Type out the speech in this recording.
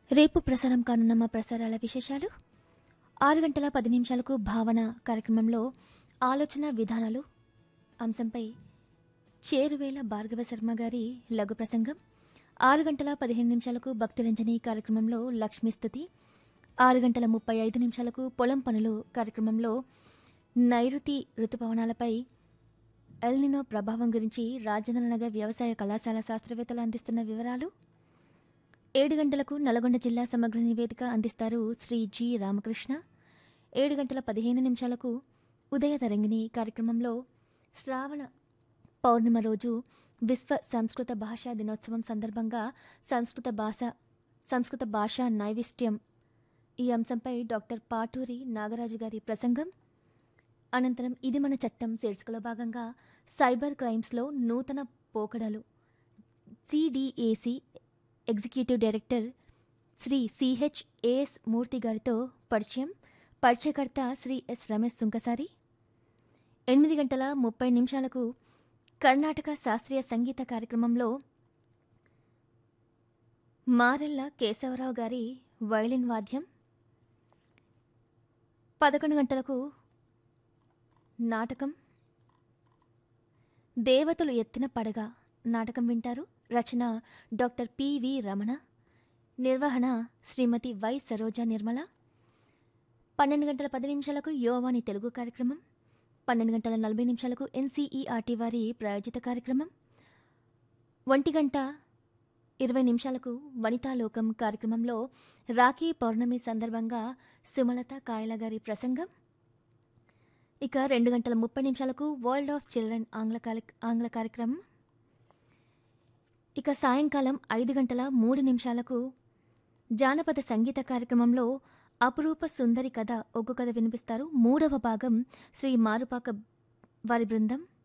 రేపు ప్రసారం కానున్న మా ప్రసారాల విశేషాలు ఆరు గంటల పది నిమిషాలకు భావన కార్యక్రమంలో ఆలోచన విధానాలు అంశంపై చేరువేల భార్గవ శర్మ గారి లఘు ప్రసంగం ఆరు గంటల పదిహేను నిమిషాలకు భక్తులంజని కార్యక్రమంలో లక్ష్మీస్తుతి ఆరు గంటల ముప్పై ఐదు నిమిషాలకు పొలం పనులు కార్యక్రమంలో నైరుతి ఋతుపవనాలపై ఎల్నినో ప్రభావం గురించి రాజేంద్రనగర్ వ్యవసాయ కళాశాల శాస్త్రవేత్తలు అందిస్తున్న వివరాలు ఏడు గంటలకు నల్గొండ జిల్లా సమగ్ర నివేదిక అందిస్తారు శ్రీ జి రామకృష్ణ ఏడు గంటల పదిహేను నిమిషాలకు ఉదయ తరంగిణి కార్యక్రమంలో శ్రావణ పౌర్ణిమ రోజు విశ్వ సంస్కృత భాషా దినోత్సవం సందర్భంగా సంస్కృత భాష సంస్కృత భాషా నైవిష్ట్యం ఈ అంశంపై డాక్టర్ పాటూరి నాగరాజు గారి ప్రసంగం అనంతరం ఇది మన చట్టం శీర్షికలో భాగంగా సైబర్ క్రైమ్స్లో నూతన పోకడలు CDAC executive director Shri CH AS Murthy గారితో పరిచయం పరిచయకర్త శ్రీ ఎస్ రమేష్ సుంకసారి ఎనిమిది గంటల ముప్పై నిమిషాలకు కర్ణాటక శాస్త్రీయ సంగీత కార్యక్రమంలో మారెల్ల కేశవరావు గారి వైలిన్ వాద్యం పదకొండు గంటలకు నాటకం దేవతలు ఎత్తిన పడగ నాటకం వింటారు రచన డాక్టర్ పివి రమణ నిర్వహణ శ్రీమతి వై సరోజ నిర్మల పన్నెండు గంటల పది నిమిషాలకు యోవాని తెలుగు కార్యక్రమం పన్నెండు గంటల నలభై నిమిషాలకు ఎన్సీఈఆర్టీ వారి ప్రాయోజిత కార్యక్రమం ఒంటి గంట ఇరవై నిమిషాలకు వనితాలోకం కార్యక్రమంలో రాఖీ పౌర్ణమి సందర్భంగా సుమలత కాయల గారి ప్రసంగం ఇక రెండు గంటల ముప్పై నిమిషాలకు వరల్డ్ ఆఫ్ చిల్డ్రన్ ఆంగ్ల కాలి- ఆంగ్ల కార్యక్రమం ఇక సాయంకాలం ఐదు గంటల మూడు నిమిషాలకు జానపద సంగీత కార్యక్రమంలో అపురూప సుందరి కథ ఒగ్గు కథ వినిపిస్తారు మూడవ భాగం శ్రీ మారుపాక వారి బృందం